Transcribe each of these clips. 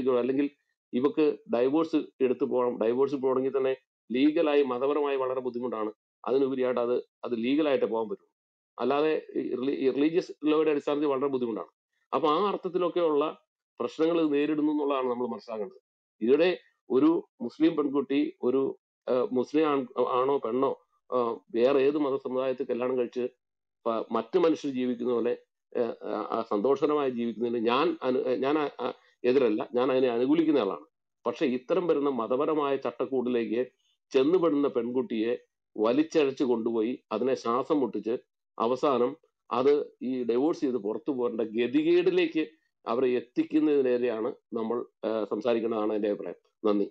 വിളിക്കണം അല്ലെങ്കിൽ ഇവക്ക് ഡൈവോഴ്സ് എടുത്തു പോകണം ഡൈവോഴ്സ് പോകണമെങ്കിൽ തന്നെ ലീഗലായി മതപരമായി വളരെ ബുദ്ധിമുട്ടാണ് അതിനുപരിയായിട്ട് അത് അത് ലീഗലായിട്ട് പോകാൻ പറ്റും അല്ലാതെ റിലീജിയസ് ലോയുടെ അടിസ്ഥാനത്തിൽ വളരെ ബുദ്ധിമുട്ടാണ് അപ്പൊ ആ അർത്ഥത്തിലൊക്കെയുള്ള പ്രശ്നങ്ങൾ നേരിടുന്നു എന്നുള്ളതാണ് നമ്മൾ മനസ്സിലാക്കേണ്ടത് ഇവിടെ ഒരു മുസ്ലിം പെൺകുട്ടി ഒരു ആ, മുസ്ലിം ആൺ- ആണോ പെണ്ണോ ആ, വേറെ ഏത് മത സമുദായത്തിൽ കല്യാണം കഴിച്ച് പ- മറ്റു മനുഷ്യർ ജീവിക്കുന്ന പോലെ ആ, ആ, സന്തോഷകരമായി ജീവിക്കുന്നതിന് ഞാൻ അനു- ഞാൻ ആ- ആ എതിരല്ല ഞാൻ അതിനെ അനുകൂലിക്കുന്ന ആളാണ് പക്ഷെ ഇത്തരം വരുന്ന മതപരമായ ചട്ടക്കൂടിലേക്ക് ചെന്നുപെടുന്ന പെൺകുട്ടിയെ വലിച്ചഴച്ച് കൊണ്ടുപോയി അതിനെ ശ്വാസം മുട്ടിച്ച് അവസാനം അത് ഈ ഡൈവോഴ്സ് ചെയ്ത് പുറത്തു പോകേണ്ട ഗതികേടിലേക്ക് അവരെ എത്തിക്കുന്നതിനെതിരെയാണ് നമ്മൾ ആ, സംസാരിക്കുന്നതാണ് എന്റെ അഭിപ്രായം നന്ദി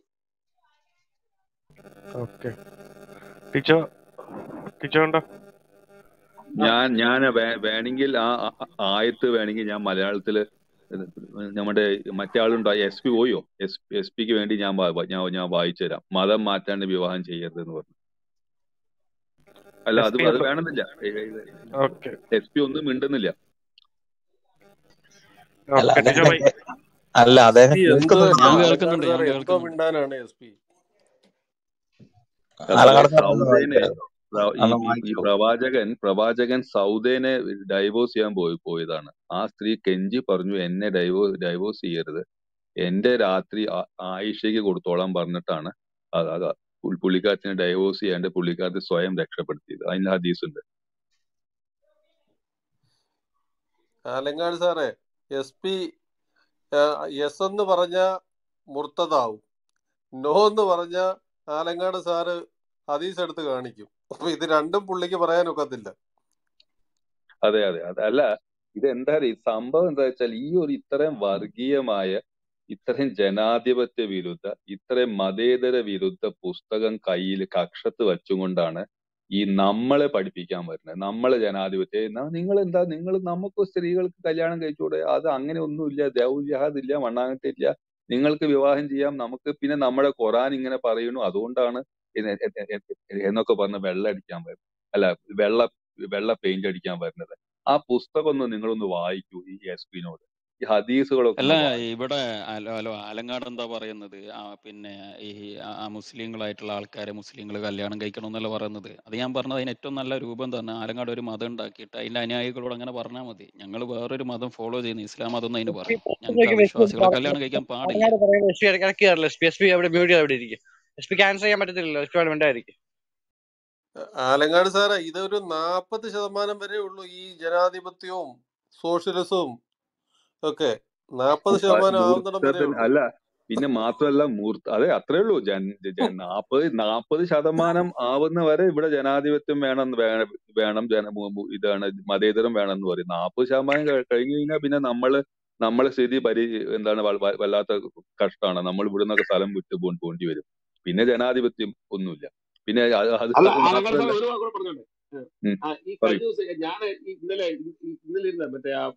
ഓക്കെ ടീച്ചർ ടീച്ചർ ഉണ്ടോ ഞാൻ ഞാൻ വേ- വേണമെങ്കിൽ ആ ആ- ആയത്ത് വേണമെങ്കിൽ ഞാൻ മലയാളത്തില് നമ്മുടെ മറ്റേ ആളുണ്ടോ എസ് പി പോയോ എസ് എസ് പിക്ക് വേണ്ടി ഞാൻ വാ- ഞാൻ ഞാൻ വായിച്ചു തരാം മതം മാറ്റാണ്ട് വിവാഹം ചെയ്യരുത് എന്ന് പറഞ്ഞു അല്ല എസ് അത് പി അത് ഉണ്ടോ വേണമെന്നില്ല ഓക്കെ എസ് പി ഒന്നും മിണ്ടുന്നില്ല അല്ല ഓക്കെ ടീച്ചർ ബൈ അദ്ദേഹം അല്ല അദ്ദേഹം ഈ എന്തോ കേൾക്കുന്നുണ്ട് ഞാൻ ആലങ്കാട് കേൾക്കുന്നുണ്ട് ഞാൻ സാറേ എന്തോ കേൾക്കുന്നുണ്ട് മിണ്ടാനാണ് എസ് പി അതായത് ആലങ്ങാട് സാർ ഒന്ന് സൗദേനെ വായിച്ചോ പ്ര- ഈ ഒന്ന് ഈ ഈ വായിച്ചോ പ്രവാചകൻ പ്രവാചകൻ സൗദേനെ ഡൈവോഴ്സ് ചെയ്യാൻ പോയി പോയതാണ് ആ സ്ത്രീ കെഞ്ചി പറഞ്ഞു എന്നെ ഡൈവോഴ്സ് ഡൈവോഴ്സ് ചെയ്യരുത് എന്റെ രാത്രി ആ- ആയിഷയ്ക്ക് കൊടുത്തോളാൻ പറഞ്ഞിട്ടാണ് അത് അത് പുൾ- പുള്ളിക്കാരത്തിനെ ഡൈവോഴ്സ് ചെയ്യാണ്ട് പുള്ളിക്കാരത്തി സ്വയം രക്ഷപ്പെടുത്തിയത് അതിന്റെ ഹദീസ് ഉണ്ട് ആലങ്കാട് സാറേ എസ് പി എസ് എന്ന് പറഞ്ഞ മുർത്തതാവും നോ എന്ന് പറഞ്ഞ ആലങ്കാട് സാറ് ഹദീസ് എടുത്ത് കാണിക്കും അപ്പൊ ഇത് രണ്ടും പുള്ളിക്ക് പറയാനൊക്കത്തില്ല അതെ അതെ അതെ അല്ല ഇത് എന്താ ഈ സംഭവം എന്താ വെച്ചാൽ ഈ ഒരു ഇത്രയും വർഗീയമായ ഇത്രയും ജനാധിപത്യ വിരുദ്ധ ഇത്രയും മതേതര വിരുദ്ധ പുസ്തകം കയ്യിൽ കക്ഷത്ത് വെച്ചുകൊണ്ടാണ് ഈ നമ്മളെ പഠിപ്പിക്കാൻ വരുന്നത് നമ്മളെ ജനാധിപത്യം നിങ്ങൾ എന്താ നിങ്ങൾ നമുക്ക് സ്ത്രീകൾക്ക് കല്യാണം കഴിച്ചുകൂടെ അത് അങ്ങനെ ഒന്നുമില്ല ദൗജഹാദ് ഇല്ല മണ്ണാങ്കട്ടില്ല നിങ്ങൾക്ക് വിവാഹം ചെയ്യാം നമുക്ക് പിന്നെ നമ്മുടെ ഖുറാൻ ഇങ്ങനെ പറയുന്നു അതുകൊണ്ടാണ് ഇത് എ- എ- എ- എ- എന്നൊക്കെ പറഞ്ഞ് വെള്ളം അടിക്കാൻ വരുന്നത് അല്ല വെള്ള വെള്ള പെയിന്റ് അടിക്കാൻ വരുന്നത് ആ പുസ്തകം ഒന്ന് നിങ്ങളൊന്ന് വായിക്കൂ ഈ എസ് പിനോട് ഈ ഹദീസുകളൊക്കെ അല്ല ഒന്ന് വായിക്കൂ ഇവിടെ അല- അലോ ആലങ്ങാട് എന്താ പറയുന്നത് ആ പിന്നെ ഈ ആ- ആ മുസ്ലിങ്ങളായിട്ടുള്ള ആൾക്കാരെ മുസ്ലിങ്ങൾ കല്യാണം കഴിക്കണം എന്നല്ല പറയുന്നത് അത് ഞാൻ പറഞ്ഞത് അതിന് ഏറ്റവും നല്ല രൂപം തന്നെ ആലങ്ങാട് ഒരു മതം ഉണ്ടാക്കിയിട്ട് അതിന്റെ അനുയായികളോട് അങ്ങനെ പറഞ്ഞാൽ മതി ഞങ്ങൾ വേറൊരു മതം ഫോളോ ചെയ്യുന്നു ഇസ്ലാം മതം എന്ന് അതിന് എസ് പി പറയാം ഞങ്ങൾക്ക് അവിശ്വാസികളെ കല്യാണം കഴിക്കാൻ പാടില്ല ആലങ്ങാട് പറയുന്നത് എസ് പി ഇടയ്ക്ക് കയറില്ല എസ് പി എസ് പി അവിടെ മ്യൂട്ട് ചെയ്ത് അവിടെ ഇരിക്കും എസ് പിക്ക് ആൻസർ ചെയ്യാൻ പറ്റത്തില്ലല്ലോ എസ് പി അവിടെ ഉണ്ടായിരിക്കും ആലങ്കാട് സാറേ ഇതൊരു നാൽപ്പത് ശതമാനം വരെ ഉള്ളൂ ഈ ജനാധിപത്യവും സോഷ്യലിസവും ഒക്കെ നാൽപ്പത് പ- ശതമാനം ആവുന്നിടം വരെ മൂർഖത്തിന് ഉള്ളൂ അല്ല പിന്നെ മാത്രമല്ല മൂർത്ത അതെ അത്രേ ഉള്ളൂ ജൻ ജൻ- നാപ്പത് നാപ്പത് ശതമാനം ആവുന്ന വരെ ഇവിടെ ജനാധിപത്യം വേണം വേണം വേണം ജന മു- മു- ഇതാണ് മതേതരം വേണം എന്ന് പറയും നാപ്പത് ശതമാനം കഴി- കഴിഞ്ഞു കഴിഞ്ഞാൽ പിന്നെ നമ്മള് നമ്മളെ സ്ഥിതി പരി എന്താണ് വ- വ- വല്ലാത്ത കഷ്ടമാണ് നമ്മൾ ഇവിടെ നിന്നൊക്കെ സ്ഥലം വിട്ട് പോ- പോണ്ടി വരും പിന്നെ ജനാധിപത്യം ഒന്നുമില്ല പിന്നെ അത് അത് അല്ല അത് ആലങ്കാട് മാത്രമല്ല സാർ ഒരു വാക്ക് കൂടെ പറഞ്ഞോട്ടെ ഉം, ആ, ഈ പറയൂ കഴിഞ്ഞ ദിവസം ഞാൻ ഇന്നലെ ഇ- ഇ- ഇന്നലെ ഇരുന്ന മറ്റേ ആ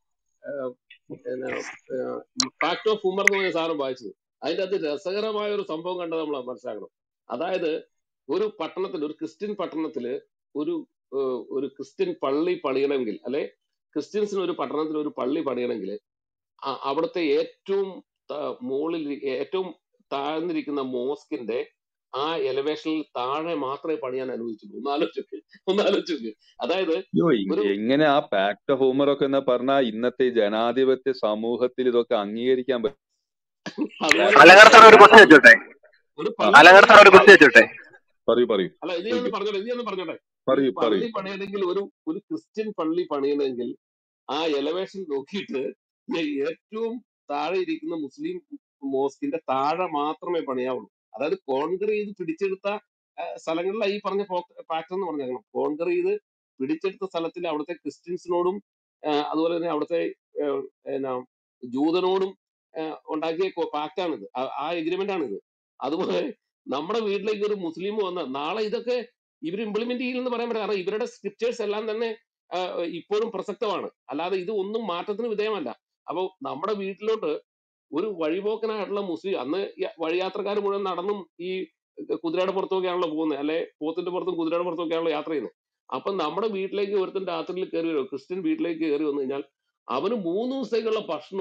ഫാക്ട് ഓഫ് ഉമർ എന്ന് പറഞ്ഞ സാധനം വായിച്ചത് അതിന്റെ അത് രസകരമായ ഒരു സംഭവം കണ്ടത് നമ്മൾ മനസ്സിലാക്കണം അതായത് ഒരു പട്ടണത്തിൽ ഒരു ക്രിസ്ത്യൻ പട്ടണത്തില് ഒരു ഏഹ്, ഒരു ക്രിസ്ത്യൻ പള്ളി പണിയണമെങ്കിൽ അല്ലെ ക്രിസ്ത്യൻസിന് ഒരു പട്ടണത്തിൽ ഒരു പള്ളി പണിയണമെങ്കിൽ ആ- അവിടുത്തെ ഏറ്റവും ത- മുകളിൽ ഇരി- ഏറ്റവും താഴ്ന്നിരിക്കുന്ന മോസ്കിന്റെ ആ എലവേഷനിൽ താഴെ മാത്രമേ പണിയാൻ അനുവദിച്ചുള്ളൂ ഒന്ന് ആലോചിച്ചു ഒന്ന് ആലോചിച്ചു അതായത് അയ്യോ ഇ- ഒരു എങ്ങനെ ആ പാക്ട് ഓഫ് ഹ്യൂമർ ഒക്കെ എന്ന് പറഞ്ഞാൽ ഇന്നത്തെ ഈ ജനാധിപത്യ സമൂഹത്തിൽ ഇതൊക്കെ അംഗീകരിക്കാൻ പറ്റും അതുപോലെ അലങ്ങാട് സാർ ഒരു ക്വസ്റ്റ്യൻ വെച്ചോട്ടെ ഒരു ആ പള്ളി അലങ്ങാട് സാർ ഒരു പണിയണമെങ്കിൽ ക്വസ്റ്റ്യൻ വെച്ചോട്ടെ പറയൂ പറയൂ അല്ല ഇത് ഞാൻ പറഞ്ഞോട്ടെ ഇത് ഞാൻ പറഞ്ഞോട്ടെ ഈ പറയൂ പറയൂ പള്ളി പണിയണമെങ്കിൽ ഒരു ഒരു ക്രിസ്ത്യൻ പള്ളി പണിയണമെങ്കിൽ ആ എലവേഷൻ നോക്കിയിട്ട് ഏറ്റവും താഴെ ഇരിക്കുന്ന മുസ്ലിം മോസ്കിന്റെ താഴെ മാത്രമേ പണിയാവുള്ളൂ അതായത് കോൺകർ ചെയ്ത് പിടിച്ചെടുത്ത ആ, സ്ഥലങ്ങളിലാണ് ഈ പറഞ്ഞ പാറ്റേൺ എന്ന് പറഞ്ഞേക്കണം കോൺകർ ചെയ്ത് പിടിച്ചെടുത്ത സ്ഥലത്തിൽ അവിടുത്തെ ക്രിസ്ത്യൻസിനോടും ആ, അതുപോലെ തന്നെ അവിടുത്തെ ആ, എന്നാ ജൂതനോടും ആ, ഉണ്ടാക്കിയ പാക്റ്റാണിത് ആ എഗ്രിമെന്റ് ആണിത് അതുപോലെ നമ്മുടെ വീട്ടിലേക്ക് ഒരു മുസ്ലിം വന്ന നാളെ ഇതൊക്കെ ഇവർ ഇംപ്ലിമെന്റ് ചെയ്യില്ലെന്ന് പറയാൻ പറ്റില്ല കാരണം ഇവരുടെ സ്ക്രിപ്റ്റേഴ്സ് എല്ലാം തന്നെ ആ, ഇപ്പോഴും പ്രസക്തമാണ് അല്ലാതെ ഇത് ഒന്നും മാറ്റത്തിന് വിധേയമല്ല അപ്പൊ നമ്മുടെ വീട്ടിലോട്ട് ഒരു വഴിപോക്കനായിട്ടുള്ള മുസ്ലിം അന്ന് യ- വഴിയാത്രക്കാർ മുഴുവൻ നടന്നും ഈ കുതിരയുടെ പുറത്തൊക്കെയാണല്ലോ പോകുന്നത് അല്ലെ പോത്തിന്റെ പുറത്തും കുതിരയുടെ പുറത്തൊക്കെയാണല്ലോ യാത്ര ചെയ്യുന്നത് അപ്പൊ നമ്മുടെ വീട്ടിലേക്ക് ഒരുത്തൻ രാത്രിയിൽ കയറി വരും ക്രിസ്ത്യൻ വീട്ടിലേക്ക് കയറി വന്നു കഴിഞ്ഞാൽ അവന് മൂന്ന് ദിവസത്തേക്കുള്ള ഭക്ഷണവും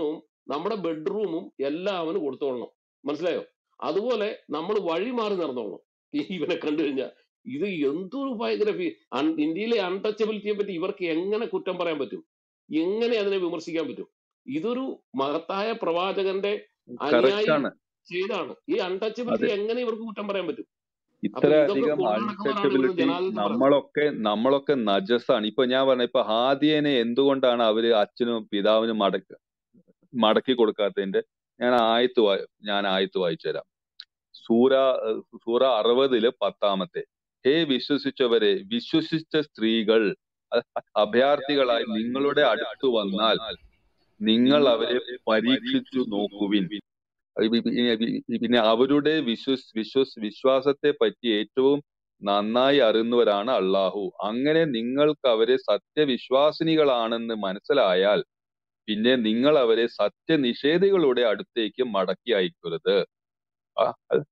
നമ്മുടെ ബെഡ്റൂമും എല്ലാം അവന് കൊടുത്തോളണം മനസ്സിലായോ അതുപോലെ നമ്മൾ വഴി മാറി നടന്നോളണം ഈ ഇവനെ കണ്ടു കഴിഞ്ഞാൽ ഇത് എന്തൊരു ഭയങ്കര ഫീ- അൺ- ഇന്ത്യയിലെ അൺടച്ചബിലിറ്റിയെ പറ്റി ഇവർക്ക് എങ്ങനെ കുറ്റം പറയാൻ പറ്റും എങ്ങനെ അതിനെ വിമർശിക്കാൻ പറ്റും ഇതൊരു മഹത്തായ പ്രവാചകന്റെ കറക്റ്റ് അനുയായി ആണ് ചെയ്താണ് ഈ അൺടച്ചബിലിറ്റി അതെ എങ്ങനെ ഇവർക്ക് കുറ്റം പറയാൻ പറ്റും അപ്പൊ ഇത്ര ഇതൊക്കെ അധികം കൊണ്ടു നടക്കുന്നവരാണ് ഇവർ അൺടച്ചബിലിറ്റി ജനാധിപത്യം പറയുന്നത് നമ്മളൊക്കെ നമ്മളൊക്കെ നജസാണ് ഇപ്പൊ ഞാൻ പറഞ്ഞ ഇപ്പൊ ഹാദിയനെ എന്തുകൊണ്ടാണ് അവര് അച്ഛനും പിതാവിനും മടക്ക മടക്കി കൊടുക്കാത്തതിന്റെ ഞാൻ ആയത്ത് വായി- ഞാൻ ആയത്ത് വായിച്ചു തരാം സൂറ ഏഹ് സൂറ അറുപതില് പത്താമത്തെ ഹേ വിശ്വസിച്ചവരെ വിശ്വസിച്ച സ്ത്രീകൾ അ- അഭയാർത്ഥികളായി നിങ്ങളുടെ അടുത്ത് വന്നാൽ നിങ്ങൾ അവരെ പരീക്ഷിച്ചു നോക്കുവിൻ ഇ- ഇ- ഇ- ഇ- പിന്നെ അവരുടെ വിശ്വസ് വിശ്വസ് വിശ്വാസത്തെ പറ്റി ഏറ്റവും നന്നായി അറിയുന്നവരാണ് അള്ളാഹു അങ്ങനെ നിങ്ങൾക്ക് അവരെ സത്യവിശ്വാസിനികളാണെന്ന് മനസ്സിലായാൽ പിന്നെ നിങ്ങൾ അവരെ സത്യനിഷേധികളുടെ അടുത്തേക്ക് മടക്കി അയക്കരുത് ആ,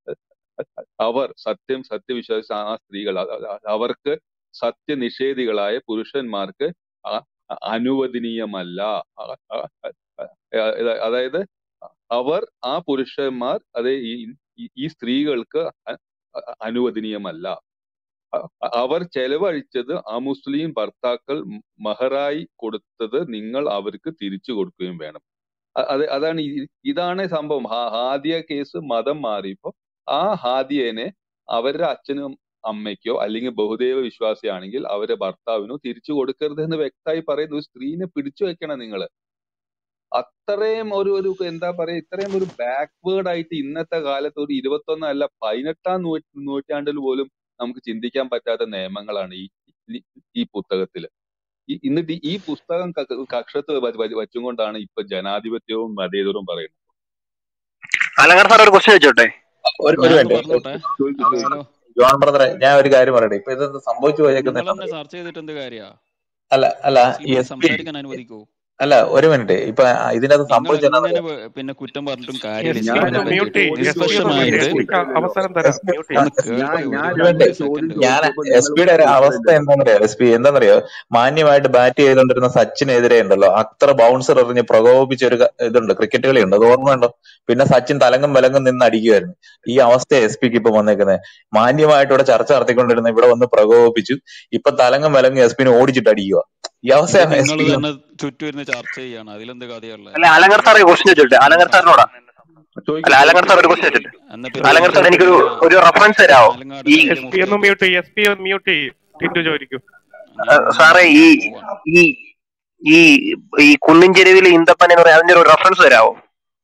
അവർ സത്യം സത്യവിശ്വാസി ആ സ്ത്രീകൾ അ- അ- അവർക്ക് സത്യനിഷേധികളായ പുരുഷന്മാർക്ക് അ- അനുവദനീയമല്ല അ- അ- അ- അതായത് അവർ ആ പുരുഷന്മാർ അതെ ഈ ഈ- ഈ സ്ത്രീകൾക്ക് അ- അ- അനുവദനീയമല്ല അ- അവർ ചെലവഴിച്ചത് അമുസ്ലിം ഭർത്താക്കൾ മഹറായി കൊടുത്തത് നിങ്ങൾ അവർക്ക് തിരിച്ചു കൊടുക്കുകയും വേണം അ- അത് അതാണ് ഈ- ഇതാണ് സംഭവം ഹാ- ഹാദിയ കേസ് മതം മാറിയപ്പോ ആ ഹാദിയനെ അവരുടെ അച്ഛനും അമ്മയ്ക്കോ അല്ലെങ്കിൽ ബഹുദൈവ വിശ്വാസിയാണെങ്കിൽ അവരുടെ ഭർത്താവിനോ തിരിച്ചു കൊടുക്കരുത് എന്ന് വ്യക്തമായി പറയുന്നു ഒരു സ്ത്രീനെ പിടിച്ചു വെക്കണം നിങ്ങൾ അത്രയും ഒരു ഒരു എന്താ പറയാ ഇത്രയും ഒരു ബാക്ക്വേർഡ് ആയിട്ട് ഇന്നത്തെ കാലത്ത് ഒരു ഇരുപത്തൊന്ന് അല്ല പതിനെട്ടാം നൂ നൂറ്റാണ്ടിൽ പോലും നമുക്ക് ചിന്തിക്കാൻ പറ്റാത്ത നിയമങ്ങളാണ് ഈ ഈ- ഈ പുസ്തകത്തില് ഈ- എന്നിട്ട് ഈ പുസ്തകം ക- കക്ഷത്ത് വ- വ- വച്ചുകൊണ്ടാണ് ഇപ്പൊ ജനാധിപത്യവും മതേതരവും പറയുന്നത് അലങ്കാർ സാർ ഒരു ക്വസ്റ്റ്യൻ വെച്ചോട്ടെ ഒരു ഒരു ഞാനൊന്ന് മിനിറ്റ് പറഞ്ഞോട്ടെ ചോദിച്ചു ഹലോ ചോദിച്ചു ഹലോ ജോൺ ബ്രദറെ ഞാൻ ഒരു കാര്യം പറയട്ടെ ഇപ്പൊ ഇത് സംഭവിച്ചു പോയേക്കുന്നത് നിങ്ങൾ തന്നെ എന്താണെന്നറിയോ ചർച്ച ചെയ്തിട്ട് എന്ത് കാര്യാ അല്ല അല്ല മുസ്ലിമിനെ എസ് പി സംസാരിക്കാൻ അനുവദിക്കൂ അല്ല ഒരു മിനിറ്റ് ഇപ്പൊ ഇതിനകത്ത് നിങ്ങൾ സംഭവിച്ചത് എങ്ങനെ എന്താണെന്നറിയോ വ- പിന്നെ കുറ്റം പറഞ്ഞിട്ടും എസ് കാര്യമില്ല പി ഞാൻ നിങ്ങൾ ഒന്ന് രണ്ട് മ്യൂട്ട് ചെയ്യ് ചോദ്യം എസ് പി ഒന്ന് മ്യൂട്ട് നിഷ്പക്ഷമായിട്ട് എസ് പിക്ക് അവസരം തരാം എസ് പി മ്യൂട്ട് ചെയ്യ് ഒന്ന് ഞാൻ ഒന്ന് ഞാൻ കേൾക്ക് ഒരു രണ്ട് ഒരു മിനിറ്റ് ചോദ്യം സെക്കൻഡ് ഞാൻ ചോദിച്ചപ്പോൾ എസ് നിങ്ങൾ പിയുടെ ഒരു ഉത്തരം അവസ്ഥ തരുന്നില്ല എന്താണെന്നറിയോ എസ് പി എന്താണെന്നറിയോ മാന്യമായിട്ട് ബാറ്റ് ചെയ്തുകൊണ്ടിരുന്ന സച്ചിനെതിരെ ഉണ്ടല്ലോ അത്ര ബൗൺസർ എറിഞ്ഞ് പ്രകോപിപ്പിച്ച ഒരു ക- ഇതുണ്ട് ക്രിക്കറ്റ് കളിയുണ്ട് അത് ഓർമ്മയുണ്ടോ പിന്നെ സച്ചിൻ തലങ്ങും വിലങ്ങും നിന്ന് അടിക്കുമായിരുന്നു ഈ അവസ്ഥ എസ് പിക്ക് ഇപ്പൊ വന്നേക്കുന്നത് മാന്യമായിട്ട് ഇവിടെ ചർച്ച നടത്തിക്കൊണ്ടിരുന്ന ഇവിടെ വന്ന് പ്രകോപിപ്പിച്ചു ഇപ്പൊ തലങ്ങും വിലങ്ങും എസ് പിനെ ഓടിച്ചിട്ട് അടിക്കുക ഈ ഇത് അവസ്ഥയാണ് എസ് നിങ്ങൾ പിക്ക് തന്നെ ചുറ്റും ഇരുന്ന് ചർച്ച ചെയ്യാണ് അതിലെന്ത് കഥയുള്ളത് അല്ല അലങ്കാർ സാർ ഒരു ക്വസ്റ്റ്യൻ വെച്ചോട്ടെ അലങ്കാർ സാറിനോടാ അല്ല ചോദിക്കൂ അലങ്കാർ സാർ ചോദിക്കൂ ഒരു ക്വസ്റ്റ്യൻ വെച്ചോട്ടെ എന്നാ പിന്നെ അലങ്കാർ സാർ നിങ്ങൾ എനിക്കൊരു പിന്നെ ഒരു റെഫറൻസ് തരാമോ ആലങ്ങാട് ഈ സൈഡ് എസ് പി ഒന്ന് മുസ്ലിം മ്യൂട്ട് ചെയ്യ് എസ് പി ഒന്ന് മ്യൂട്ട് ചെയ്യ് ടിൻറ്റു ചോദിക്കൂ ഏഹ്, ഞാൻ സാറേ ഈ പോവാണ് ഈ ഈ ഈ കുന്നിൻ ചെരുവിൽ ഈന്തപ്പന എന്ന് പറയാം അതിന്റെ ഒരു റെഫറൻസ് തരാമോ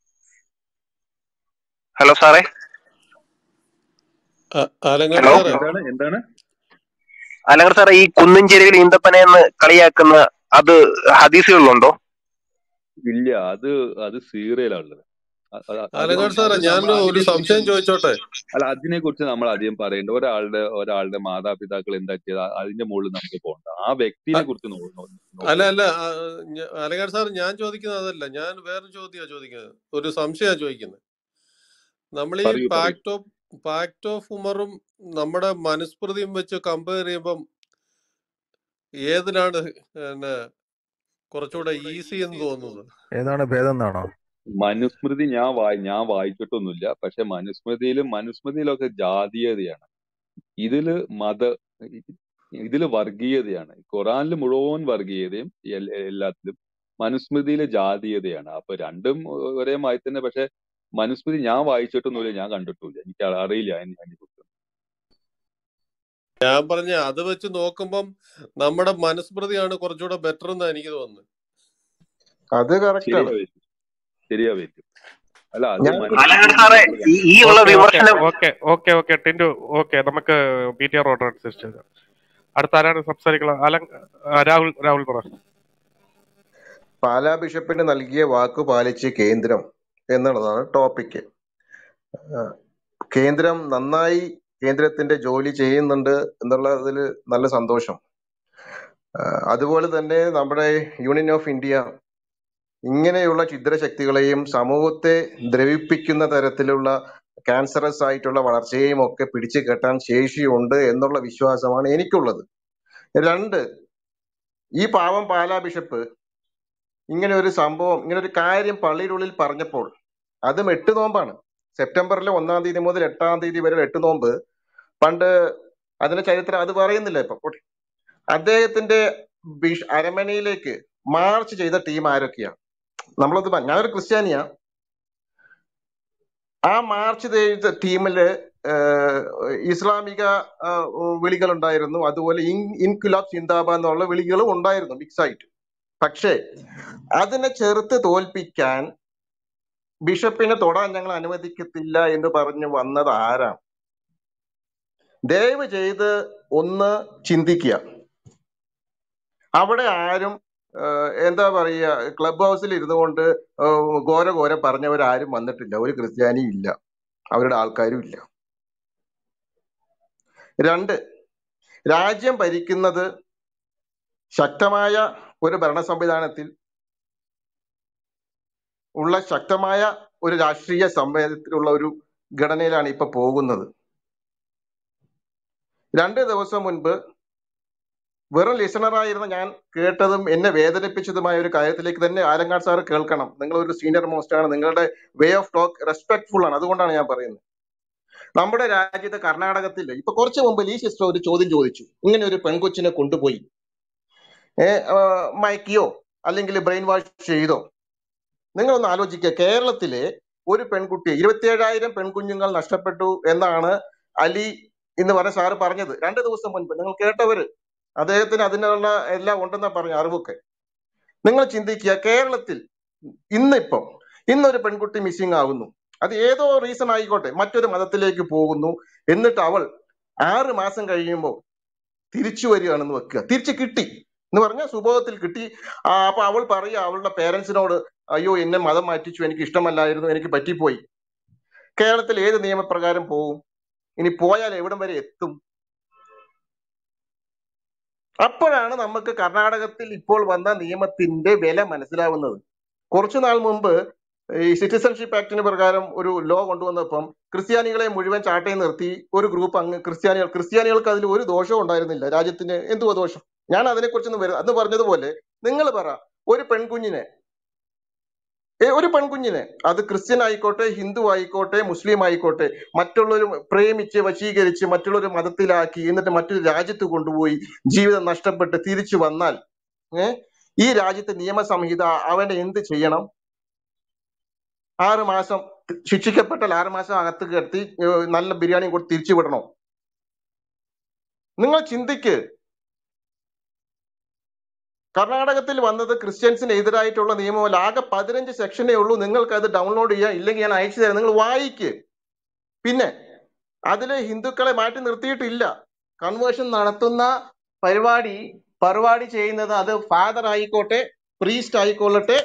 ഹലോ സാറേ അ- ആലങ്ങാട് ഹലോ സാറേ എന്താണ് എന്താണ് അലങ്കാർ സാറേ ഈ കുന്നിൻ ചെരുവിൽ ഈന്തപ്പന എന്ന് കളിയാക്കുന്ന അത് ഹദീസുകളിലുണ്ടോ ഇല്ല അത് അത് സീറിയലാണുള്ളത് അ- അ- അത് ആലങ്ങാട് അത് സാറേ ഞാൻ നമ്മൾ ഒരു അതിനെ കുറിച്ച് സംശയം ചോദിച്ചോട്ടെ അല്ല അതിനെ കുറിച്ച് നമ്മൾ അധികം പറയേണ്ട ഒരാളുടെ ഒരാളുടെ മാതാപിതാക്കൾ എന്താ ചെയ്ത അതിന്റെ മുകളിൽ നമുക്ക് പോകണ്ട ആ വ്യക്തിനെ അ- കുറിച്ച് നോ- നോ- അല്ല നോക്കുക അല്ല ആ, ഞ- ആലങ്ങാട് സാർ ഞാൻ ചോദിക്കുന്നത് അതല്ല ഞാൻ വേറൊരു ചോദ്യമാണ് ചോദിക്കുന്നത് ഒരു സംശയമാണ് ചോദിക്കുന്നത് നമ്മൾ ഈ പറയൂ പറയൂ പാക്ട് ഓഫ് പാക്ട് ഓഫ് ഉമറും നമ്മുടെ മനുസ്മൃതിയും വെച്ച് കമ്പയർ ചെയ്യുമ്പം ഏതിനാണ് പിന്നെ കുറച്ചുകൂടെ ഈസി എന്ന് തോന്നുന്നത് ഏതാണ് ഭേദം എന്നാണോ മനുസ്മൃതി ഞാൻ വായി ഞാൻ വായിച്ചിട്ടൊന്നുമില്ല പക്ഷെ മനുസ്മൃതിയിലും മനുസ്മൃതിയിലൊക്കെ ജാതീയതയാണ് ഇതില് മത ഇതില് വർഗീയതയാണ് ഖുറാനിൽ മുഴുവൻ വർഗീയതയും എൽ- എല്ലാത്തിലും മനുസ്മൃതിയില് ജാതീയതയാണ് അപ്പൊ രണ്ടും ഒരേ മായി തന്നെ പക്ഷെ മനുസ്മൃതി ഞാൻ വായിച്ചിട്ടൊന്നുമില്ല ഞാൻ കണ്ടിട്ടില്ല എനിക്ക് അറിയില്ല അതിനെ അതിനെ കുറിച്ച് ഞാൻ പറഞ്ഞ അത് വെച്ച് നോക്കുമ്പം നമ്മുടെ മനുസ്മൃതിയാണ് കുറച്ചുകൂടെ ബെറ്റർ എന്നാണ് എനിക്ക് തോന്നുന്നത് അത് കറക്റ്റ് ആണ് ശരിയാവേറ്റും ശരിയാവേറ്റും അല്ല അത് ഞാൻ അലങ്കാർ മനുസ്മൃതി സാറേ നമ്മൾ ഈ ഈ ഉള്ള ഓക്കെ ഓക്കെ വിമർശനം okay okay okay Tintu okay നമുക്ക് ബി ടി ആർ ഓർഡർ അനുസരിച്ച് ചെയ്താം. അടുത്ത ആരാണ് സംസാരിക്കുന്നത് അലങ് ആ, രാഹുൽ രാഹുൽ പറ പാലാ ബിഷപ്പിന് നൽകിയ വാക്ക് പാലിച്ച് കേന്ദ്രം എന്നുള്ളതാണ് ടോപ്പിക്ക് കേന്ദ്രം നന്നായി കേന്ദ്രത്തിന്റെ ജോലി ചെയ്യുന്നുണ്ട് എന്നുള്ളതിൽ നല്ല സന്തോഷം ആ, അതുപോലെ തന്നെ നമ്മുടെ യൂണിയൻ ഓഫ് ഇന്ത്യ ഇങ്ങനെയുള്ള ഛിദ്രശക്തികളെയും സമൂഹത്തെ ദ്രവിപ്പിക്കുന്ന തരത്തിലുള്ള ക്യാൻസറസ് ആയിട്ടുള്ള വളർച്ചയെയും ഒക്കെ പിടിച്ചു കെട്ടാൻ ശേഷിയുണ്ട് എന്നുള്ള വിശ്വാസമാണ് എനിക്കുള്ളത് രണ്ട് ഈ പാവം പാലാ ബിഷപ്പ് ഇങ്ങനെ ഒരു സംഭവം ഇങ്ങനെ ഒരു കാര്യം പള്ളിയുടെ ഉള്ളിൽ പറഞ്ഞപ്പോൾ അതും എട്ട് നോമ്പാണ് സെപ്റ്റംബറിലെ ഒന്നാം തീയതി മുതൽ എട്ടാം തീയതി വരെ എട്ട് നോമ്പ് പണ്ട് അതിന്റെ ചരിത്രം അത് പറയുന്നില്ല ഇപ്പൊ പോട്ടെ. അദ്ദേഹത്തിന്റെ ബിഷ് അരമനയിലേക്ക് മാർച്ച് ചെയ്ത ടീം ആരൊക്കെയാ നമ്മളത് പ- ഞാനൊരു ക്രിസ്ത്യാനിയാ ആ മാർച്ച് ചെയ്ത ടീമില് ഏഹ്, ഇസ്ലാമിക വിളികൾ ഉണ്ടായിരുന്നു അതുപോലെ ഇൻ- ഇൻകുലാബ് സിന്ദാബ എന്നുള്ള വിളികളും ഉണ്ടായിരുന്നു മിക്സ് ആയിട്ട് പക്ഷേ അതിനെ ചെറുത്ത് തോൽപ്പിക്കാൻ ബിഷപ്പിനെ തൊടാൻ ഞങ്ങൾ അനുവദിക്കത്തില്ല എന്ന് പറഞ്ഞു വന്നത് ആരാണ് ദയവ് ചെയ്ത് ഒന്ന് ചിന്തിക്കുക അവിടെ ആരും ഏഹ്, എന്താ പറയുക ക്ലബ് ഹൗസിൽ ഇരുന്നു കൊണ്ട് ഏഹ്, ഘോര ഘോര പറഞ്ഞവരാരും വന്നിട്ടില്ല ഒരു ക്രിസ്ത്യാനിയും ഇല്ല അവരുടെ ആൾക്കാരും ഇല്ല രണ്ട് രാജ്യം ഭരിക്കുന്നത് ശക്തമായ ഒരു ഭരണ സംവിധാനത്തിൽ ഉള്ള ശക്തമായ ഒരു രാഷ്ട്രീയ സംവേദത്തിലുള്ള ഒരു ഘടനയിലാണ് ഇപ്പൊ പോകുന്നത് രണ്ട് ദിവസം മുൻപ് വെറും ലിസണറായിരുന്ന ഞാൻ കേട്ടതും എന്നെ വേദനിപ്പിച്ചതുമായ ഒരു കാര്യത്തിലേക്ക് തന്നെ ആലങ്ങാട് സാർ കേൾക്കണം നിങ്ങൾ ഒരു സീനിയർ മോസ്റ്റ് ആണ് നിങ്ങളുടെ വേ ഓഫ് ടോക്ക് റെസ്പെക്ട്ഫുൾ ആണ് അതുകൊണ്ടാണ് ഞാൻ പറയുന്നത് നമ്മുടെ രാജ്യത്ത് കർണാടകത്തിൽ ഇപ്പൊ കുറച്ച് മുമ്പ് ഈ സിസ്റ്റർ ഒരു ചോദ്യം ചോദിച്ചു ഇങ്ങനെ ഒരു പെൺകൊച്ചിനെ കൊണ്ടുപോയി ഏ, ആ, മയക്കിയോ അല്ലെങ്കിൽ ബ്രെയിൻ വാഷ് ചെയ്തോ നിങ്ങളൊന്ന് ആലോചിക്കുക കേരളത്തിലെ ഒരു പെൺകുട്ടി ഇരുപത്തിയേഴായിരം പെൺകുഞ്ഞുങ്ങൾ നഷ്ടപ്പെട്ടു എന്നാണ് അലി എന്ന് പറഞ്ഞ സാറ് പറഞ്ഞത് രണ്ട് ദിവസം മുൻപ് നിങ്ങൾ കേട്ടവര് അദ്ദേഹത്തിന് അതിനുള്ള എല്ലാം ഉണ്ടെന്നാ പറഞ്ഞു അറിവൊക്കെ നിങ്ങൾ ചിന്തിക്കുക കേരളത്തിൽ ഇന്നിപ്പം ഇന്നൊരു പെൺകുട്ടി മിസ്സിംഗ് ആകുന്നു അത് ഏതോ റീസൺ ആയിക്കോട്ടെ മറ്റൊരു മതത്തിലേക്ക് പോകുന്നു എന്നിട്ട് അവൾ ആറ് മാസം കഴിയുമ്പോൾ തിരിച്ചു വരികയാണെന്ന് വെക്കുക തിരിച്ചു കിട്ടി എന്ന് പറഞ്ഞാൽ സുബോധത്തിൽ കിട്ടി ആ, അപ്പൊ അവൾ പറയുക അവളുടെ പേരൻസിനോട് അയ്യോ എന്നെ മതം മാറ്റിച്ചു എനിക്ക് ഇഷ്ടമല്ലായിരുന്നു എനിക്ക് പറ്റിപ്പോയി കേരളത്തിൽ ഏത് നിയമപ്രകാരം പോകും ഇനി പോയാൽ എവിടം വരെ എത്തും അപ്പോഴാണ് നമുക്ക് കർണാടകത്തിൽ ഇപ്പോൾ വന്ന നിയമത്തിന്റെ വില മനസ്സിലാവുന്നത് കുറച്ചു നാൾ മുമ്പ് ഈ സിറ്റിസൺഷിപ്പ് ആക്ടിന് പ്രകാരം ഒരു ലോ കൊണ്ടുവന്നപ്പം ക്രിസ്ത്യാനികളെ മുഴുവൻ ചാട്ടയിൽ നിർത്തി ഒരു ഗ്രൂപ്പ് അങ്ങ് ക്രിസ്ത്യാനികൾ ക്രിസ്ത്യാനികൾക്ക് അതിൽ ഒരു ദോഷവും ഉണ്ടായിരുന്നില്ല രാജ്യത്തിന് എന്തുവാ ദോഷം ഞാൻ അതിനെക്കുറിച്ചൊന്നും വരും അന്ന് പറഞ്ഞതുപോലെ നിങ്ങൾ പറ ഒരു പെൺകുഞ്ഞിനെ ഏ, ഒരു പെൺകുഞ്ഞിനെ അത് ക്രിസ്ത്യൻ ആയിക്കോട്ടെ ഹിന്ദു ആയിക്കോട്ടെ മുസ്ലിം ആയിക്കോട്ടെ മറ്റുള്ളവർ പ്രേമിച്ച് വശീകരിച്ച് മറ്റുള്ളൊരു മതത്തിലാക്കി എന്നിട്ട് മറ്റൊരു രാജ്യത്ത് കൊണ്ടുപോയി ജീവിതം നഷ്ടപ്പെട്ട് തിരിച്ചു വന്നാൽ ഏ ഈ രാജ്യത്തെ നിയമസംഹിത അവനെ എന്ത് ചെയ്യണം ആറ് മാസം ശിക്ഷിക്കപ്പെട്ടാൽ ആറ് മാസം അകത്ത് കിടത്തി ഏ, നല്ല ബിരിയാണി കൊടുത്ത് തിരിച്ചു വിടണോ നിങ്ങൾ ചിന്തിക്ക് കർണാടകത്തിൽ വന്നത് ക്രിസ്ത്യൻസിന് എതിരായിട്ടുള്ള നിയമമല്ല ആകെ പതിനഞ്ച് സെക്ഷനേ ഉള്ളൂ നിങ്ങൾക്ക് അത് ഡൗൺലോഡ് ചെയ്യാം ഇല്ലെങ്കിൽ ഞാൻ അയച്ചു തരാം നിങ്ങൾ വായിക്ക് പിന്നെ അതിലെ ഹിന്ദുക്കളെ മാറ്റി നിർത്തിയിട്ടില്ല കൺവേർഷൻ നടത്തുന്ന പരിപാടി പരിപാടി ചെയ്യുന്നത് അത് ഫാദർ ആയിക്കോട്ടെ പ്രീസ്റ്റ് ആയിക്കൊള്ളട്ടെ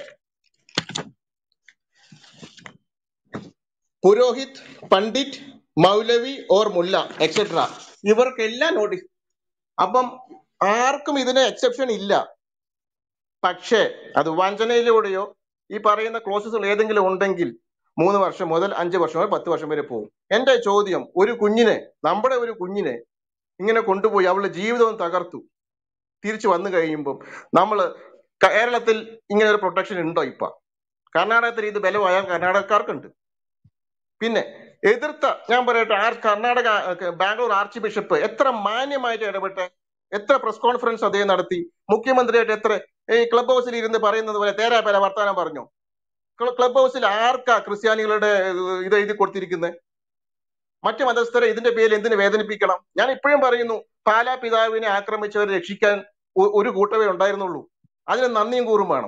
പുരോഹിത് പണ്ഡിറ്റ് മൗലവി ഓർ മുല്ല എക്സെട്ര ഇവർക്കെല്ലാം നോട്ടീസ് അപ്പം ആർക്കും ഇതിന് എക്സെപ്ഷൻ ഇല്ല പക്ഷേ അത് വഞ്ചനയിലൂടെയോ ഈ പറയുന്ന ക്ലോസസുകൾ ഏതെങ്കിലും ഉണ്ടെങ്കിൽ മൂന്ന് വർഷം മുതൽ അഞ്ച് വർഷം മുതൽ പത്ത് വർഷം വരെ പോകും എന്റെ ചോദ്യം ഒരു കുഞ്ഞിനെ നമ്മുടെ ഒരു കുഞ്ഞിനെ ഇങ്ങനെ കൊണ്ടുപോയി അവളുടെ ജീവിതവും തകർത്തു തിരിച്ചു വന്നു കഴിയുമ്പോൾ നമ്മൾ കേരളത്തിൽ ഇങ്ങനെ ഒരു പ്രൊട്ടക്ഷൻ ഉണ്ടോ ഇപ്പൊ കർണാടകത്തിൽ ഇത് ബലമായ കർണാടകക്കാർക്കുണ്ട് പിന്നെ എതിർത്ത ഞാൻ പറയട്ടെ ആർ കർണാടക ഏഹ്, ബാംഗ്ലൂർ ആർച്ച് ബിഷപ്പ് എത്ര മാന്യമായിട്ട് ഇടപെട്ട് എത്ര പ്രസ് കോൺഫറൻസ് അദ്ദേഹം നടത്തി മുഖ്യമന്ത്രിയായിട്ട് എത്ര ഈ ക്ലബ് ഹൗസിൽ ഇരുന്ന് പറയുന്നത് പോലെ തേരാ പേര വർത്താനം പറഞ്ഞു ക്ലബ് ഹൗസിൽ ആർക്കാ ക്രിസ്ത്യാനികളുടെ ഏഹ്, ഇത് എഴുതി കൊടുത്തിരിക്കുന്നത് മറ്റു മതസ്ഥരെ ഇതിന്റെ പേരിൽ എന്തിനു വേദനിപ്പിക്കണം ഞാൻ ഇപ്പോഴും പറയുന്നു പാലാ പിതാവിനെ ആക്രമിച്ചവരെ രക്ഷിക്കാൻ ഒ- ഒരു കൂട്ടമേ ഉണ്ടായിരുന്നുള്ളൂ അതിന് നന്ദിയും കൂറും വേണം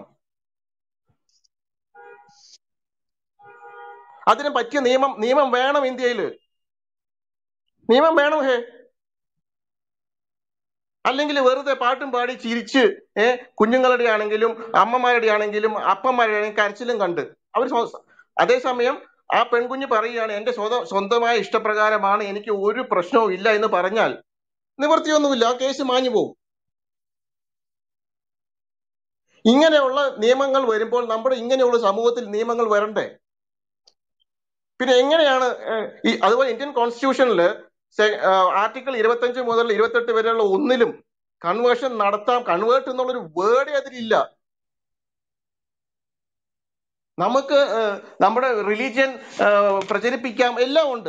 അതിന് പറ്റിയ നിയമം നിയമം വേണം ഇന്ത്യയിൽ നിയമം വേണം ഹേ അല്ലെങ്കിൽ വെറുതെ പാട്ടും പാടി ചിരിച്ച് ഏ കുഞ്ഞുങ്ങളുടെ ആണെങ്കിലും അമ്മമാരുടെ ആണെങ്കിലും അപ്പന്മാരുടെ ആണെങ്കിലും കരച്ചിലും കണ്ട് അവർ അതേസമയം ആ പെൺകുഞ്ഞ് പറയുകയാണ് എന്റെ സ്വന്തം സ്വന്തമായ ഇഷ്ടപ്രകാരമാണ് എനിക്ക് ഒരു പ്രശ്നവും ഇല്ല എന്ന് പറഞ്ഞാൽ നിവൃത്തിയൊന്നുമില്ല ആ കേസ് മാഞ്ഞു പോകും ഇങ്ങനെയുള്ള നിയമങ്ങൾ വരുമ്പോൾ നമ്മുടെ ഇങ്ങനെയുള്ള സമൂഹത്തിൽ നിയമങ്ങൾ വരണ്ടേ പിന്നെ എങ്ങനെയാണ് ഏഹ്, ഈ അതുപോലെ ഇന്ത്യൻ കോൺസ്റ്റിറ്റ്യൂഷനിൽ ആർട്ടിക്കിൾ ഇരുപത്തഞ്ച് മുതൽ ഇരുപത്തെട്ട് വരെയുള്ള ഒന്നിലും കൺവേർഷൻ നടത്താം കൺവേർട്ട് എന്നുള്ളൊരു വേർഡേ അതിലില്ല നമുക്ക് ഏഹ്, നമ്മുടെ റിലീജിയൻ പ്രചരിപ്പിക്കാം എല്ലാം ഉണ്ട്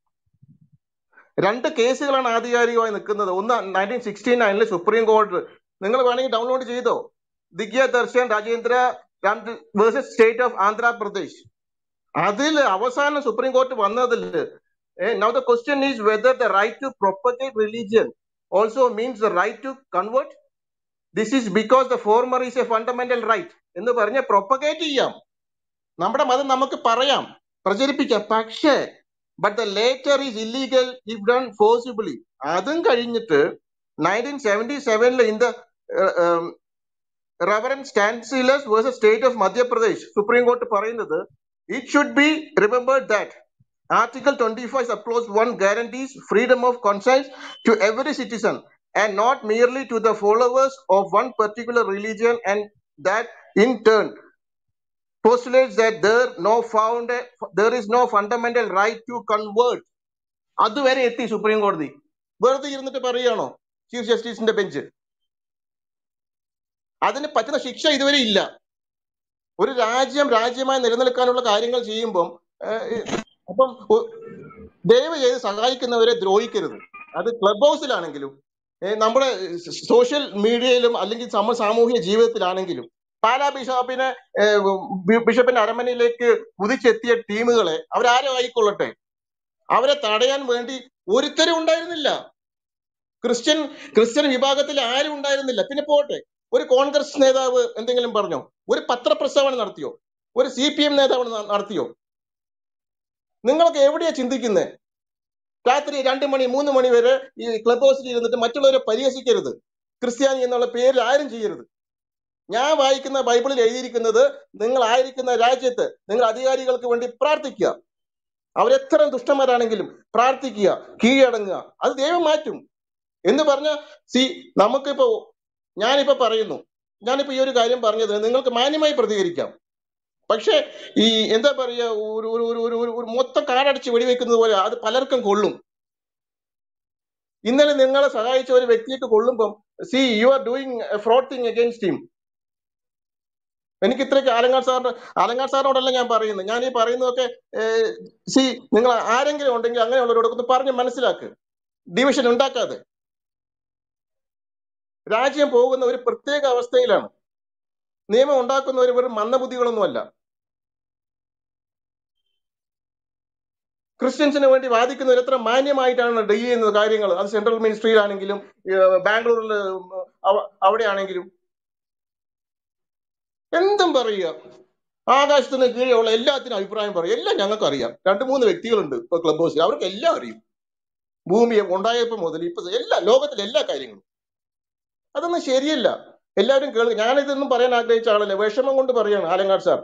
രണ്ട് കേസുകളാണ് ആധികാരികമായി നിൽക്കുന്നത് ഒന്ന് നയൻറ്റീൻ സിക്സ്റ്റി നയനിൽ സുപ്രീം കോടതി നിങ്ങൾ വേണമെങ്കിൽ ഡൗൺലോഡ് ചെയ്തോ Digya Darshan Rajendra versus state of Andhra Pradesh അതിൽ അവസാനം സുപ്രീം കോർട്ട് വന്നതിൽ now the question is whether the right to propagate religion also means the right to convert this is because the former is a fundamental right എന്ന് പറഞ്ഞ് propagate ചെയ്യാം നമ്മുടെ മതം നമുക്ക് പറയാം പ്രചരിപ്പിക്കാം പക്ഷേ but the latter is illegal if done forcibly അതും കഴിഞ്ഞിട്ട് നയൻറ്റീൻ സെവൻറ്റി സെവനിൽ in the reverend Stanislaus versus state of Madhya Pradesh supreme court പറയുന്നത് it should be remembered that article twenty five subclause one guarantees freedom of conscience to every citizen and not merely to the followers of one particular religion and that in turn postulates that there no found there is no fundamental right to convert അതുവരെ എത്തി supreme കോടതി വെറുതെ ഇരുന്നിട്ട് പറയുകയാണോ chief ജസ്റ്റിസിന്റെ bench അതിന് പറ്റുന്ന ശിക്ഷ ഇതുവരെ ഇല്ല ഒരു രാജ്യം രാജ്യമായി നിലനിൽക്കാനുള്ള കാര്യങ്ങൾ ചെയ്യുമ്പം ഏഹ്, അപ്പം ഒ- ദയവ് ചെയ്ത് സഹായിക്കുന്നവരെ ദ്രോഹിക്കരുത് അത് ക്ലബ് ഹൗസിലാണെങ്കിലും ഏഹ്, നമ്മുടെ സോഷ്യൽ മീഡിയയിലും അല്ലെങ്കിൽ സമ സാമൂഹിക ജീവിതത്തിലാണെങ്കിലും പാലാ ബിഷപ്പിനെ ഏഹ്, ബി- ബിഷപ്പിന്റെ അരമനയിലേക്ക് കുതിച്ചെത്തിയ ടീമുകളെ അവരാരും ആയിക്കൊള്ളട്ടെ അവരെ തടയാൻ വേണ്ടി ഒരുത്തരും ഉണ്ടായിരുന്നില്ല ക്രിസ്ത്യൻ ക്രിസ്ത്യൻ വിഭാഗത്തിൽ ആരും ഉണ്ടായിരുന്നില്ല പിന്നെ പോട്ടെ ഒരു കോൺഗ്രസ് നേതാവ് എന്തെങ്കിലും പറഞ്ഞോ ഒരു പത്രപ്രസ്താവന നടത്തിയോ ഒരു സി പി എം നേതാവ് ന- നടത്തിയോ നിങ്ങൾക്ക് എവിടെയാ ചിന്തിക്കുന്നത് രാത്രി രണ്ട് മണി മൂന്ന് മണി വരെ ഈ ക്ലബ് ഹൗസിൽ ഇരുന്നിട്ട് മറ്റുള്ളവരെ പരിഹസിക്കരുത് ക്രിസ്ത്യാനി എന്നുള്ള പേരിൽ ആരും ചെയ്യരുത് ഞാൻ വായിക്കുന്ന ബൈബിളിൽ എഴുതിയിരിക്കുന്നത് നിങ്ങൾ ആയിരിക്കുന്ന രാജ്യത്ത് നിങ്ങൾ അധികാരികൾക്ക് വേണ്ടി പ്രാർത്ഥിക്കുക അവരെത്ര ദുഷ്ടന്മാരാണെങ്കിലും പ്രാർത്ഥിക്കുക കീഴടങ്ങുക അത് ദൈവം മാറ്റും എന്ന് പറഞ്ഞ സി നമുക്കിപ്പോ ഞാനിപ്പോ പറയുന്നു ഞാനിപ്പോ ഈ ഒരു കാര്യം പറഞ്ഞത് നിങ്ങൾക്ക് മാന്യമായി പ്രതികരിക്കാം പക്ഷെ ഈ എന്താ പറയാ ഒരു ഒരു ഒരു ഒരു ഒരു ഒരു മൊത്തം കാടടിച്ച് വെടിവെക്കുന്നത് പോലെ അത് പലർക്കും കൊള്ളും ഇന്നലെ നിങ്ങളെ സഹായിച്ച ഒരു വ്യക്തിക്ക് കൊള്ളുമ്പം see you are doing fraud thing against him എനിക്ക് ഇത്രയ്ക്ക് ആലങ്ങാട് സാറിന്റെ ആലങ്ങാട് സാറിനോടല്ല ഞാൻ പറയുന്നത് ഞാൻ ഈ പറയുന്നതൊക്കെ സി നിങ്ങൾ ആരെങ്കിലും ഉണ്ടെങ്കിൽ അങ്ങനെയുള്ളവരോടൊക്കെ ഒന്ന് പറഞ്ഞ് മനസ്സിലാക്ക് ഡിവിഷൻ ഉണ്ടാക്കാതെ രാജ്യം പോകുന്ന ഒരു പ്രത്യേക അവസ്ഥയിലാണ് നിയമം ഉണ്ടാക്കുന്നവർ വെറും മന്ദബുദ്ധികളൊന്നുമല്ല ക്രിസ്ത്യൻസിന് വേണ്ടി വാദിക്കുന്നവർ എത്ര മാന്യമായിട്ടാണ് ഡീൽ ചെയ്യുന്നത് കാര്യങ്ങൾ അത് സെൻട്രൽ മിനിസ്ട്രിയിലാണെങ്കിലും ഏഹ് ബാംഗ്ലൂരിൽ അവ- അവിടെയാണെങ്കിലും എന്തും പറയുക ആകാശത്തിന് കീഴെയുള്ള എല്ലാത്തിനും അഭിപ്രായം പറയും എല്ലാം ഞങ്ങൾക്ക് അറിയാം രണ്ട് മൂന്ന് വ്യക്തികളുണ്ട് ഇപ്പൊ ക്ലബ് ഹൗസിൽ അവർക്ക് എല്ലാം അറിയും ഭൂമി ഉണ്ടായപ്പോ മുതൽ ഇപ്പൊ എല്ലാ ലോകത്തിലെ എല്ലാ കാര്യങ്ങളും അതൊന്നും ശരിയല്ല എല്ലാവരും കേൾക്കുക ഞാനിതൊന്നും പറയാൻ ആഗ്രഹിച്ച ആളല്ല വിഷമം കൊണ്ട് പറയാണ് ആലങ്ങാട് സാർ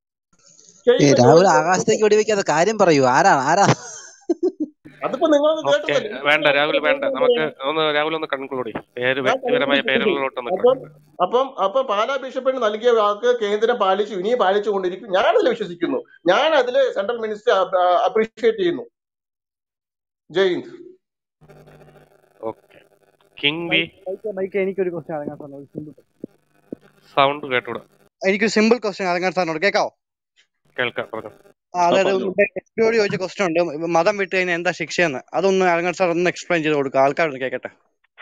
ഏ ചെയ്യുന്ന രാഹുൽ ജോലി ആകാശത്തേക്ക് വെടിവെക്കാതെ കാര്യം പറയൂ ആരാണ് ആരാ അതിപ്പോ നിങ്ങളത് ഓക്കെ കേട്ടതല്ലേ വേണ്ട രാഹുൽ വേണ്ട നമുക്ക് പറയണം ഒന്ന് രാഹുൽ ഒന്ന് കൺക്ലൂഡ് ചെയ്യും പേര് ഞാൻ വ്യക്തിപരമായ കണ്ടുപിടിച്ചിട്ടുണ്ട് പേരുകളിലോട്ടൊന്ന് അപ്പം കടക്കണ്ട അപ്പം അപ്പം പാലാ ബിഷപ്പിന് നൽകിയ വാക്ക് കേന്ദ്രം പാലിച്ചു ഇനിയും പാലിച്ചുകൊണ്ടിരിക്കും ഞാൻ അതിൽ വിശ്വസിക്കുന്നു ഞാൻ അതിൽ സെൻട്രൽ മിനിസ്റ്റർ അപ്രീഷിയേറ്റ് ചെയ്യുന്നു ജയ് ഹിന്ദ് ഓക്കെ കിങ് ബി മൈക്ക് മൈക്ക് എനിക്കൊരു ക്വസ്റ്റ്യൻ അലങ്ങാൻ സാറിനോട് സിമ്പിൾ സൗണ്ട് കേട്ടൂടാ എനിക്കൊരു സിമ്പിൾ ക്വസ്റ്റ്യൻ അലങ്ങാൻ സാറിനോട് കേൾക്കാവോ കേൾക്കാം പറഞ്ഞു ആ, ആ അതായത് പറഞ്ഞോളൂ എസ് പിയോട് ചോദിച്ച ക്വസ്റ്റ്യൻ ഉണ്ട് മതം വിട്ട് കഴിഞ്ഞാൽ എന്താ ശിക്ഷയെന്ന് അതൊന്ന് അലങ്ങാൻ സാർ ഒന്ന് എക്സ്പ്ലെയിൻ ചെയ്ത് കൊടുക്കുക ആൾക്കാരൊന്ന് കേൾക്കട്ടെ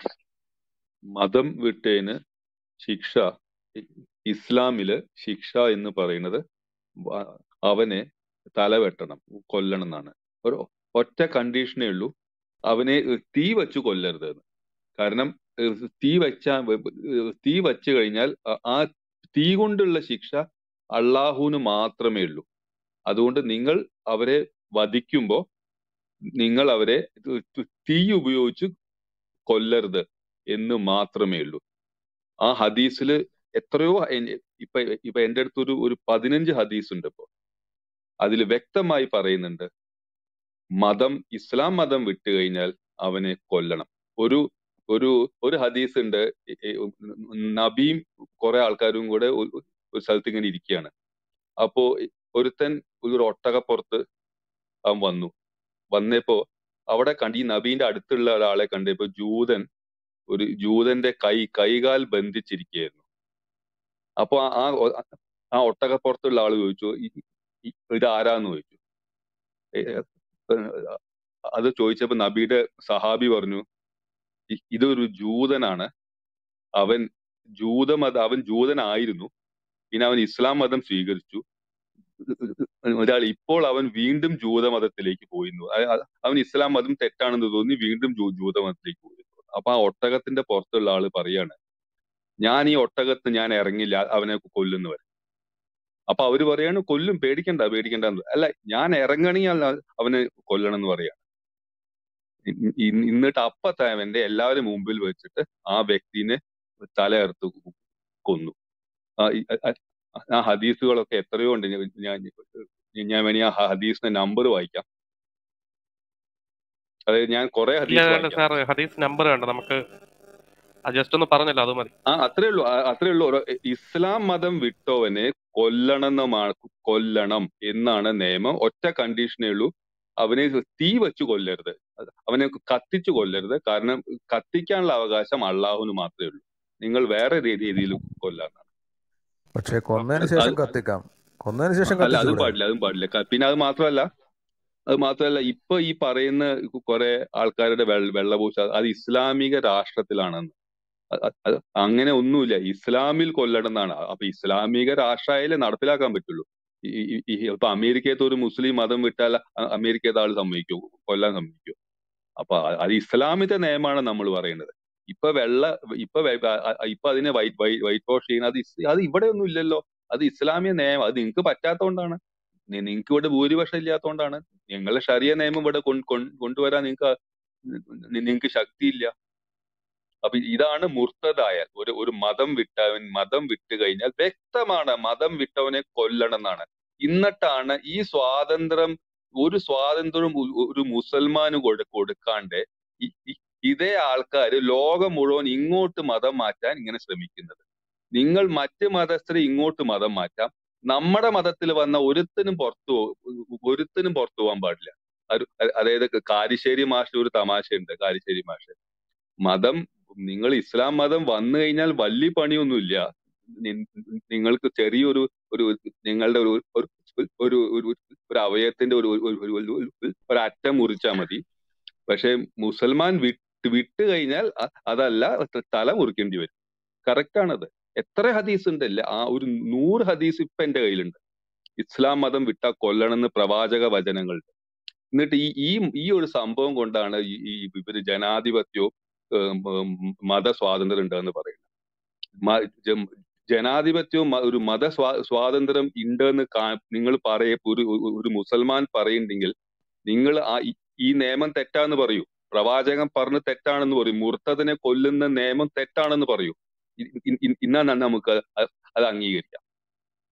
മതം വിട്ടതിന് ശിക്ഷ ഇ- ഇസ്ലാമില് ശിക്ഷ എന്ന് പറയുന്നത് വ- അവനെ തലവെട്ടണം കൊല്ലണം എന്നാണ് ഒരു ഒറ്റ കണ്ടീഷനേ ഉള്ളൂ അവനെ തീ വെച്ച് കൊല്ലരുത് എന്ന് കാരണം ഏഹ് തീ വെച്ച തീ വച്ചു കഴിഞ്ഞാൽ ആ ആ തീ കൊണ്ടുള്ള ശിക്ഷ അള്ളാഹുവിന് മാത്രമേ ഉള്ളൂ അതുകൊണ്ട് നിങ്ങൾ അവരെ വധിക്കുമ്പോൾ നിങ്ങൾ അവരെ തീ ഉപയോഗിച്ച് കൊല്ലരുത് എന്ന് മാത്രമേ ഉള്ളൂ ആ ഹദീസിൽ എത്രയോ എൻ- ഇപ്പൊ ഇപ്പൊ എന്റെ അടുത്ത് ഒരു ഒരു പതിനഞ്ച് ഹദീസ് ഉണ്ട് ഇപ്പൊ അതിൽ വ്യക്തമായി പറയുന്നുണ്ട് മതം ഇസ്ലാം മതം വിട്ടു കഴിഞ്ഞാൽ അവനെ കൊല്ലണം ഒരു ഒരു ഒരു ഹദീസ് ഉണ്ട് എ- എ- നബിയും കുറെ ആൾക്കാരും കൂടെ ഒരു ഒരു സ്ഥലത്ത് ഇങ്ങനെ ഇരിക്കുകയാണ് അപ്പോ ഒരുത്തൻ ഒരു ഒട്ടകപ്പുറത്ത് അവൻ വന്നു വന്നപ്പോ അവിടെ കണ്ട് ഈ നബീന്റെ അടുത്തുള്ള ഒരാളെ കണ്ടപ്പോ ജൂതൻ ഒരു ജൂതന്റെ കൈ കൈകാൽ ബന്ധിച്ചിരിക്കുകയായിരുന്നു അപ്പൊ ആ ആ- ആ ഒട്ടകപ്പുറത്തുള്ള ആള് ചോദിച്ചു "ഇ- ഇ- ഇത് ആരാന്ന് ചോദിച്ചു ഏ, ഏ, അത് ചോദിച്ചപ്പോ നബിയുടെ സഹാബി പറഞ്ഞു "ഇ- ഇതൊരു ജൂതനാണ് അവൻ ജൂതമത അവൻ ജൂതനായിരുന്നു പിന്നെ അവൻ ഇസ്ലാം മതം സ്വീകരിച്ചു ഒരാൾ ഇപ്പോൾ അവൻ വീണ്ടും ജൂതമതത്തിലേക്ക് പോയിരുന്നു അ- അ- അവൻ ഇസ്ലാം മതം തെറ്റാണെന്ന് തോന്നി വീണ്ടും ജൂ- ജൂതമതത്തിലേക്ക് പോയി അപ്പൊ ആ ഒട്ടകത്തിന്റെ പുറത്തുള്ള ആള് പറയാണ് ഞാൻ ഈ ഒട്ടകത്ത് ഞാൻ ഇറങ്ങില്ല അവനെ കൊല്ലുന്നവർ അപ്പൊ അവര് പറയാണ് കൊല്ലും പേടിക്കണ്ട പേടിക്കണ്ട എന്ന്. അല്ല ഞാൻ ഇറങ്ങണെങ്കിൽ അവനെ കൊല്ലണം എന്ന് പറയാണ് ഇ- ഇ- എന്നിട്ട് അപ്പത്തെ അവന്റെ എല്ലാവരും മുമ്പിൽ വെച്ചിട്ട് ആ വ്യക്തിനെ തലയറുത്ത് കൊന്നു ആ ഈ- അ- ആ ഹദീസുകളൊക്കെ എത്രയോ ഉണ്ട് ഞാൻ ഞാൻ ഞാൻ വേണി ആ ഹദീസിന്റെ നമ്പർ വായിക്കാം അതായത് ഞാൻ കുറെ ഇല്ല ഹദീസ് വേണ്ട വായിക്കാം സാർ ഹദീസ് നമ്പർ വേണ്ട നമുക്ക് ജസ്റ്റ് ഒന്ന് പറഞ്ഞല്ലോ അത് മതി ആ അത്രേ ഉള്ളൂ ആ, അത്രേ ഉള്ളൂ ഒരു ഇസ്ലാം മതം വിട്ടവനെ കൊല്ലണമെന്നമാണ് കൊല്ലണം എന്നാണ് നിയമം ഒറ്റ കണ്ടീഷനേ ഉള്ളൂ അവനെ തീ വെച്ച് കൊല്ലരുത് അത് അവനെ കത്തിച്ചു കൊല്ലരുത് കാരണം കത്തിക്കാനുള്ള അവകാശം അള്ളാഹുവിന് മാത്രമേ ഉള്ളൂ നിങ്ങൾ വേറെ രീ- രീതിയിൽ കൊല്ലാനാണ് പക്ഷേ കൊന്നതിന് അത് ശേഷം അത് കത്തിക്കാം കൊന്നതിന് ശേഷം അല്ല അതും കത്തിച്ചുകൂടെ പാടില്ല അതും പാടില്ല ക- പിന്നെ അത് മാത്രമല്ല അത് മാത്രമല്ല ഇപ്പൊ ഈ പറയുന്ന കുറെ ആൾക്കാരുടെ വെള്ള വെള്ളപൂശ അത് ഇസ്ലാമിക രാഷ്ട്രത്തിലാണെന്ന് അ- അ- അത് അങ്ങനെ ഒന്നുമില്ല ഇസ്ലാമിൽ കൊല്ലണം എന്നാണ് അപ്പൊ ഇസ്ലാമിക രാഷ്ട്രമായാലേ നടപ്പിലാക്കാൻ പറ്റുള്ളൂ ഈ ഈ- ഈ- ഇപ്പൊ അമേരിക്കത്തെ ഒരു മുസ്ലിം മതം വിട്ടാൽ അ- അമേരിക്കത്തെ ആൾ സമ്മതിക്കോ കൊല്ലാൻ സമ്മതിക്കോ അപ്പൊ അ- അത് ഇസ്ലാമിന്റെ നിയമമാണ് നമ്മൾ പറയുന്നത് ഇപ്പൊ വെള്ള ഇപ്പൊ വെ- അ- അ- ഇപ്പൊ അതിനെ വൈറ്റ് വൈറ്റ് വാഷ് ചെയ്യുന്നത് അത് ഇസ് അത് ഇവിടെ ഒന്നും ഇല്ലല്ലോ അത് ഇസ്ലാമിക നിയമം അത് നിങ്ങൾക്ക് പറ്റാത്തതുകൊണ്ടാണ് നിങ്ങൾക്ക് ഇവിടെ ഭൂരിപക്ഷം ഇല്ലാത്തതുകൊണ്ടാണ് നിങ്ങളെ ഷറിയ നിയമം ഇവിടെ കൊണ്ട് കൊണ്ട് കൊണ്ടുവരാൻ നിങ്ങൾക്ക് നിങ്ങൾക്ക് ശക്തിയില്ല അപ്പൊ ഇതാണ് മുർത്തതായ ഒരു ഒരു മതം വിട്ടവൻ മതം വിട്ട് കഴിഞ്ഞാൽ വ്യക്തമാണ് മതം വിട്ടവനെ കൊല്ലണം എന്നാണ് എന്നിട്ടാണ് ഈ സ്വാതന്ത്ര്യം ഒരു സ്വാതന്ത്ര്യം ഒ- ഒരു മുസൽമാന് കൊടു കൊടുക്കാണ്ട് ഇ- ഇ- ഇതേ ആൾക്കാർ ലോകം മുഴുവൻ ഇങ്ങോട്ട് മതം മാറ്റാൻ ഇങ്ങനെ ശ്രമിക്കുന്നത് നിങ്ങൾ മറ്റ് മതസ്ഥരെ ഇങ്ങോട്ട് മതം മാറ്റാം നമ്മുടെ മതത്തിൽ വന്ന ഒരുത്തനും പുറത്തു പോ- ഒരുത്തനും പുറത്തു പോകാൻ പാടില്ല ഒരു- അതായത് കാരിശ്ശേരി മാഷ് ഒരു തമാശയുണ്ട് കാരിശ്ശേരി മാഷ് മതം നിങ്ങൾ ഇസ്ലാം മതം വന്നു കഴിഞ്ഞാൽ വലിയ പണിയൊന്നുമില്ല നി- നിങ്ങൾക്ക് ചെറിയൊരു ഒരു നിങ്ങളുടെ ഒരു ഒരു ഒരു ഒരു ഒരു അവയവത്തിന്റെ ഒരു ഒരു ഒരു ഒരു ഒരു ഒരു അറ്റം മുറിച്ചാൽ മതി പക്ഷെ മുസൽമാൻ വിട്ട് വിട്ട് കഴിഞ്ഞാൽ അ- അതല്ല തല മുറിക്കേണ്ടി വരും കറക്റ്റ് ആണത് എത്ര ഹദീസ് ഉണ്ടല്ലേ ആ ഒരു നൂറ് ഹദീസ് ഇപ്പൊ എന്റെ കയ്യിലുണ്ട് ഇസ്ലാം മതം വിട്ട കൊല്ലണമെന്ന് പ്രവാചക വചനങ്ങൾ എന്നിട്ട് ഈ ഈ ഈ ഒരു സംഭവം കൊണ്ടാണ് ഈ ഈ ഇവര് ജനാധിപത്യവും ഏം, ഉം, മത സ്വാതന്ത്ര്യം ഉണ്ടെന്ന് പറയുന്നത് മ- ജം- ജനാധിപത്യവും മ- ഒരു മത സ്വാ സ്വാതന്ത്ര്യം ഉണ്ടെന്ന് നിങ്ങൾ പറയ ഒരു ഒരു ഒരു മുസൽമാൻ പറയുന്നുണ്ടെങ്കിൽ നിങ്ങൾ ആ ഈ ഈ നിയമം തെറ്റാന്ന് പറയൂ പ്രവാചകൻ പറഞ്ഞ് തെറ്റാണെന്ന് പറയും മുർത്തതിനെ കൊല്ലുന്ന നിയമം തെറ്റാണെന്ന് പറയൂ ഇ- ഇ- ഇ- ഇന്നാ നമുക്ക് അത് അത് അംഗീകരിക്കാം